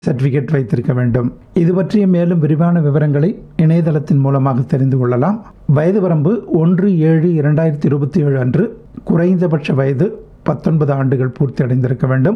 certificate வைத்திருக்க வேண்டும் இது பற்றிய மேலும் விரிவான விவரங்களை இணையதளத்தின் மூலமாக தெரிந்து கொள்ளலாம் வயது வரம்பு ஒன்று ஏழு இரண்டாயிரத்தி இருபத்தி ஏழு அன்று குறைந்தபட்ச வயது பத்தொன்பது ஆண்டுகள் பூர்த்தி அடைந்திருக்க வேண்டும்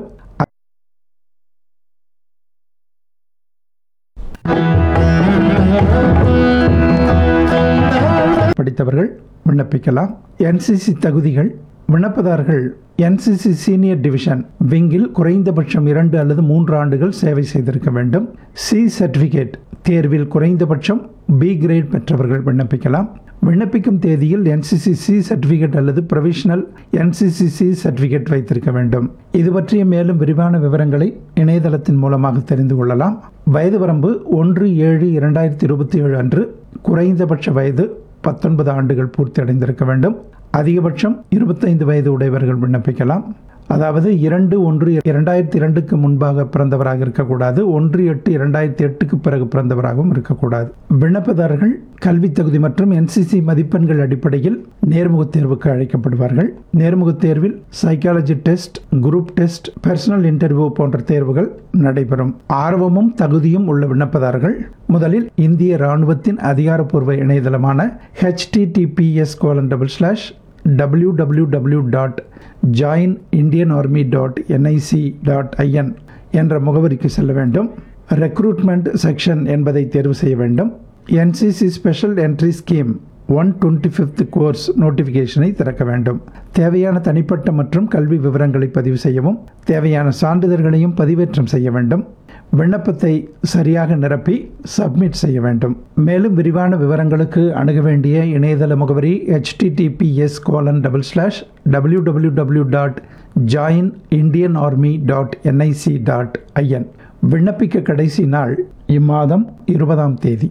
படித்தவர்கள் விண்ணப்பிக்கலாம் என்சிசி தகுதிகள் விண்ணப்பதாரர்கள் என்சிசி சீனியர் டிவிஷன் விங்கில் குறைந்தபட்சம் இரண்டு அல்லது மூன்று ஆண்டுகள் சேவை செய்திருக்க வேண்டும் சி சர்டிஃபிகேட் தேர்வில் குறைந்தபட்சம் பி கிரேட் பெற்றவர்கள் விண்ணப்பிக்கலாம் விண்ணப்பிக்கும் தேதியில் என்சிசி சி சர்டிஃபிகேட் அல்லது ப்ரொவிஷனல் என்சிசி சி சர்டிஃபிகேட் வைத்திருக்க வேண்டும் இது பற்றிய மேலும் விரிவான விவரங்களை இணையதளத்தின் மூலமாக தெரிந்து கொள்ளலாம் வயது வரம்பு ஒன்று ஏழு இரண்டாயிரத்தி இருபத்தி ஏழு அன்று குறைந்தபட்ச வயது பத்தொன்பது ஆண்டுகள் பூர்த்தி அடைந்திருக்க வேண்டும் அதிகபட்சம் இருபத்தைந்து வயது உடையவர்கள் விண்ணப்பிக்கலாம் அதாவது இரண்டு ஒன்று இரண்டாயிரத்தி இரண்டுக்கு முன்பாக பிறந்தவராக இருக்கக்கூடாது ஒன்று எட்டு இரண்டாயிரத்தி எட்டுக்கு பிறகு பிறந்தவராகவும் இருக்கக்கூடாது விண்ணப்பதாரர்கள் கல்வி தகுதி மற்றும் என்சிசி மதிப்பெண்கள் அடிப்படையில் நேர்முகத் தேர்வுக்கு அழைக்கப்படுவார்கள் நேர்முகத் தேர்வில் psychology test group test personal interview போன்ற தேர்வுகள் நடைபெறும் ஆர்வமும் தகுதியும் உள்ள விண்ணப்பதாரர்கள் முதலில் இந்திய ராணுவத்தின் அதிகாரப்பூர்வ இணையதளமான HTTPS colon double slash W W W dot join Indian army dot NIC dot IN என்ற முகவரிக்கு செல்ல வேண்டும் ரெக்ரூட்மெண்ட் செக்ஷன் என்பதை தேர்வு செய்ய வேண்டும் NCC special entry scheme one twenty fifth course நோட்டிஃபிகேஷனை திறக்க வேண்டும் தேவையான தனிப்பட்ட மற்றும் கல்வி விவரங்களை பதிவு செய்யவும் தேவையான சான்றிதழ்களையும் பதிவேற்றம் செய்ய வேண்டும் விண்ணப்பத்தை சரியாக நிரப்பி சப்மிட் செய்ய வேண்டும் மேலும் விரிவான விவரங்களுக்கு அணுக வேண்டிய இணையதள முகவரி HTTPS colon double slash W W W dot join Indian army dot NIC dot IN விண்ணப்பிக்க கடைசி நாள் இம்மாதம் இருபதாம் தேதி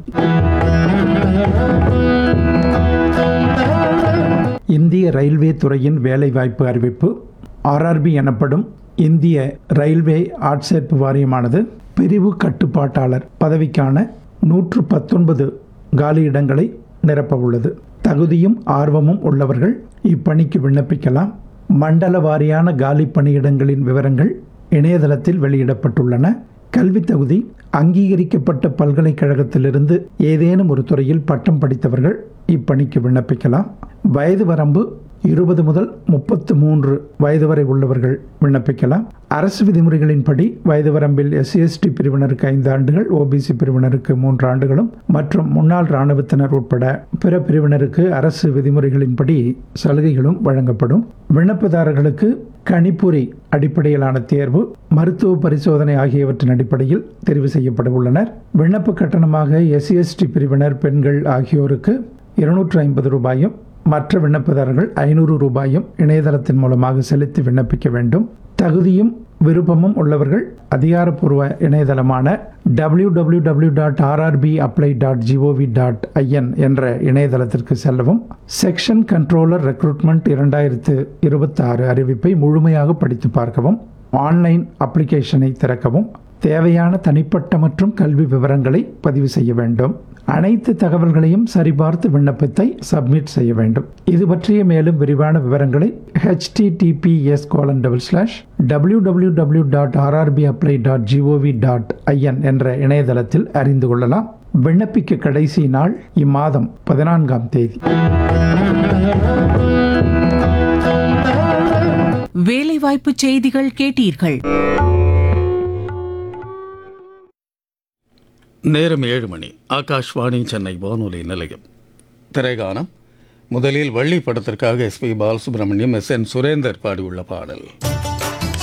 இந்திய ரயில்வே துறையின் வேலைவாய்ப்பு அறிவிப்பு ஆர்ஆர்பி எனப்படும் இந்திய ரயில்வே ஆட்சேர்ப்பு வாரியமானது பிரிவு கட்டுப்பாட்டாளர் பதவிக்கான நூற்று பத்தொன்பது காலி இடங்களை நிரப்ப உள்ளது தகுதியும் ஆர்வமும் உள்ளவர்கள் இப்பணிக்கு விண்ணப்பிக்கலாம் மண்டல வாரியான காலி பணியிடங்களின் விவரங்கள் இணையதளத்தில் வெளியிடப்பட்டுள்ளன கல்வி தகுதி அங்கீகரிக்கப்பட்ட பல்கலைக்கழகத்திலிருந்து ஏதேனும் ஒரு துறையில் பட்டம் படித்தவர்கள் இப்பணிக்கு விண்ணப்பிக்கலாம் வயது வரம்பு இருபது முதல் முப்பத்து மூன்று வயது வரை உள்ளவர்கள் விண்ணப்பிக்கலாம் அரசு விதிமுறைகளின்படி வயது வரம்பில் எஸ்சி எஸ்டி பிரிவினருக்கு ஐந்து ஆண்டுகள் ஓபிசி பிரிவினருக்கு மூன்று ஆண்டுகளும் மற்றும் முன்னாள் இராணுவத்தினர் உட்பட பிற பிரிவினருக்கு அரசு விதிமுறைகளின்படி சலுகைகளும் வழங்கப்படும் விண்ணப்பதாரர்களுக்கு கணிப்பொறி அடிப்படையிலான தேர்வு மருத்துவ பரிசோதனை ஆகியவற்றின் அடிப்படையில் தெரிவு செய்யப்பட உள்ளனர் விண்ணப்ப கட்டணமாக எஸ்சி எஸ்டி பிரிவினர் பெண்கள் ஆகியோருக்கு இருநூற்று ஐம்பது ரூபாயும் மற்ற விண்ணப்பதாரர்கள் ஐநூறு ரூபாயும் இணையதளத்தின் மூலமாக செலுத்தி விண்ணப்பிக்க வேண்டும் தகுதியும் விருப்பமும் உள்ளவர்கள் அதிகாரப்பூர்வ இணையதளமான W W W dot RRB apply dot GOV dot IN என்ற இணையதளத்திற்கு செல்லவும் செக்ஷன் கண்ட்ரோலர் ரெக்ரூட்மெண்ட் இரண்டாயிரத்து இருபத்தாறு அறிவிப்பை முழுமையாக படித்து பார்க்கவும் ஆன்லைன் அப்ளிகேஷனை திறக்கவும் தேவையான தனிப்பட்ட மற்றும் கல்வி விவரங்களை பதிவு செய்ய வேண்டும் அனைத்து தகவல்களையும் சரிபார்த்து விண்ணப்பத்தை சப்மிட் செய்ய வேண்டும் இது பற்றிய மேலும் விரிவான விவரங்களை HTTPS colon double slash W W W dot RRB apply dot GOV dot IN என்ற இணையதளத்தில் அறிந்து கொள்ளலாம் விண்ணப்பிக்க கடைசி நாள் இம்மாதம் பதினான்காம் தேதி வேலைவாய்ப்பு செய்திகள் கேட்டீர்கள் நேரம் ஏழு மணி ஆகாஷ்வாணி சென்னை வானொலி நிலையம் திரைகானம் முதலில் வள்ளி படத்திற்காக SP Balasubrahmanyam S N Surendar பாடியுள்ள பாடல்